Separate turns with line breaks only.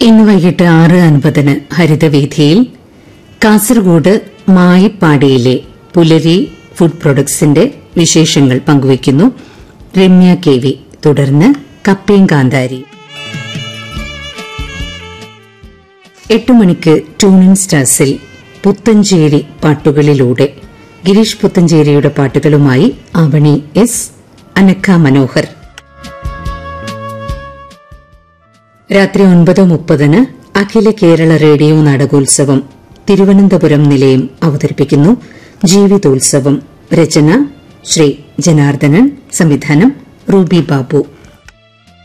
ഇന്ന് വൈകിട്ട് ആറ് അൻപതിന് ഹരിതവേദിയിൽ കാസർഗോഡ് മായിപ്പാടിയിലെ പുലരി ഫുഡ് പ്രൊഡക്ട്സിന്റെ വിശേഷങ്ങൾ പങ്കുവയ്ക്കുന്നു രമ്യ കെ വി തുടർന്ന് കപ്പയും കാന്താരി എട്ട് മണിക്ക് ട്യൂണിൻ സ്റ്റാർസിൽ പുത്തഞ്ചേരി പാട്ടുകളിലൂടെ ഗിരീഷ് പുത്തഞ്ചേരിയുടെ പാട്ടുകളുമായി അവണി എസ് അനക്ക മനോഹർ രാത്രി ഒൻപത് മുപ്പതിന് അഖില കേരള റേഡിയോ നാടകോത്സവം തിരുവനന്തപുരം നിലയം അവതരിപ്പിക്കുന്നു ജീവിതോത്സവം രചന ശ്രീ ജനാർദ്ദനൻ സംവിധാനം റൂബി ബാബു